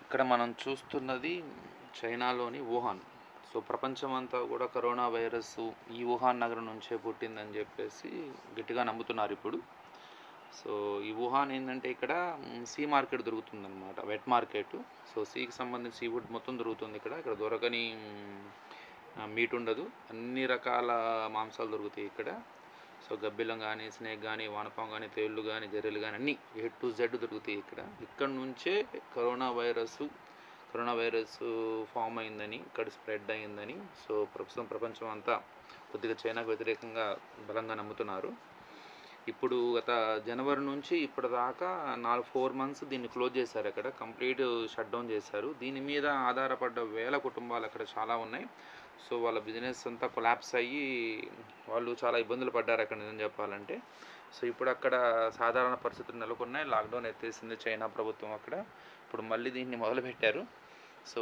ఇక్కడ మనం చూస్తున్నది చైనాలోని వుహాన్ సో ప్రపంచమంతా కూడా కరోనా వైరస్ ఈ వుహాన్ నగరం నుంచే పుట్టిందని చెప్పేసి గట్టిగా నమ్ముతున్నారు ఇప్పుడు సో ఈ వుహాన్ ఏంటంటే ఇక్కడ మ్, సీ మార్కెట్ దొరుకుతుందన్నమాట వెట్ మార్కెట్ సో సీకి సంబంధించి సీ ఫుడ్ మొత్తం దొరుకుతుంది ఇక్కడ ఇక్కడ దొరకని మ్, ఆ, మీట్ ఉండదు అన్ని రకాల మాంసాలు దొరుకుతాయి ఇక్కడ సో గబ్బిలం కానీ స్నేక్ కానీ వానపాం కానీ తేళ్ళు కానీ జర్రెలు కానీ అన్నీ ఏ టు జెడ్ దొరుకుతాయి ఇక్కడ ఇక్కడ నుంచే corona virus corona virus form అయిందని ఇక్కడ స్ప్రెడ్ అయిందని సో ప్రస్తుతం ప్రపంచం అంతా కొద్దిగా చైనాకు వ్యతిరేకంగా బలంగా నమ్ముతున్నారు ఇప్పుడు గత జనవరి నుంచి ఇప్పటిదాకా నాలుగు ఫోర్ మంత్స్ దీన్ని క్లోజ్ చేశారు అక్కడ కంప్లీట్ షట్ డౌన్ చేశారు దీని మీద ఆధారపడ్డ వేల కుటుంబాలు అక్కడ చాలా ఉన్నాయి సో వాళ్ళ బిజినెస్ అంతా కొలాప్స్ అయ్యి వాళ్ళు చాలా ఇబ్బందులు పడ్డారు అక్కడ నిజం చెప్పాలంటే సో ఇప్పుడు అక్కడ సాధారణ పరిస్థితులు నెలకొన్నాయి లాక్డౌన్ ఎత్తేసింది చైనా ప్రభుత్వం అక్కడ ఇప్పుడు మళ్ళీ దీన్ని మొదలుపెట్టారు సో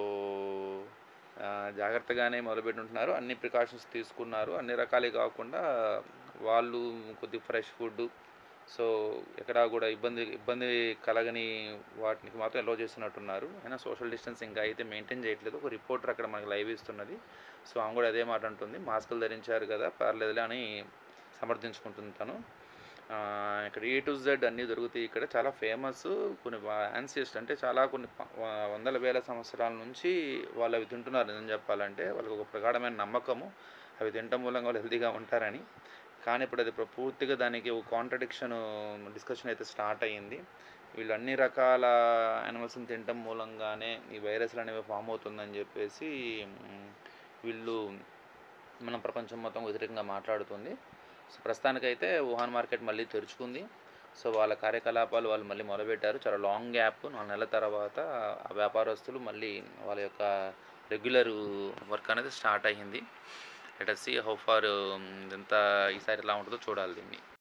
ఆ, జాగ్రత్తగానే మొదలుపెట్టి ఉంటున్నారు అన్ని ప్రికాషన్స్ తీసుకున్నారు అన్ని రకాలే కాకుండా వాళ్ళు కొద్ది ఫ్రెష్ ఫుడ్ సో ఎక్కడా కూడా ఇబ్బంది ఇబ్బంది కలగని వాటికి మాత్రం ఎలో చేస్తున్నట్టున్నారు అయినా సోషల్ డిస్టెన్స్ ఇంకా అయితే మెయింటైన్ చేయట్లేదు ఒక రిపోర్టర్ అక్కడ మనకి లైవ్ ఇస్తున్నది సో ఆమె కూడా అదే మాట అంటుంది మాస్కులు ధరించారు కదా పర్లేదులే అని సమర్థించుకుంటుంది తను ఆ, ఇక్కడ ఏ టు జెడ్ అన్నీ దొరుకుతాయి ఇక్కడ చాలా ఫేమస్ కొన్ని యాన్సియస్ట్ అంటే చాలా కొన్ని ప- వ- వందల వేల సంవత్సరాల నుంచి వాళ్ళు అవి తింటున్నారు నిజం చెప్పాలంటే వాళ్ళకి ఒక ప్రగాఢమైన నమ్మకము అవి తినటం మూలంగా వాళ్ళు హెల్తీగా ఉంటారని కానీ ఇప్పుడు అది ప్ర- పూర్తిగా దానికి ఒక కాంట్రడిక్షన్ డిస్కషన్ అయితే స్టార్ట్ అయ్యింది వీళ్ళు అన్ని రకాల యానిమల్స్ని తినటం మూలంగానే ఈ వైరస్లు అనేవి ఫామ్ అవుతుందని చెప్పేసి మ్, వీళ్ళు మన ప్రపంచం మొత్తం వ్యతిరేకంగా మాట్లాడుతుంది సో ప్రస్తుతానికైతే వుహాన్ మార్కెట్ మళ్ళీ తెరుచుకుంది సో వాళ్ళ కార్యకలాపాలు వాళ్ళు మళ్ళీ మొదలుపెట్టారు చాలా లాంగ్ గ్యాప్ నాలుగు నెలల తర్వాత ఆ వ్యాపారస్తులు మళ్ళీ వాళ్ళ యొక్క రెగ్యులర్ వర్క్ అనేది స్టార్ట్ అయ్యింది లెట్ సి హౌ ఫార్ ఇదంతా ఈసారి ఎలా ఉంటుందో చూడాలి దీన్ని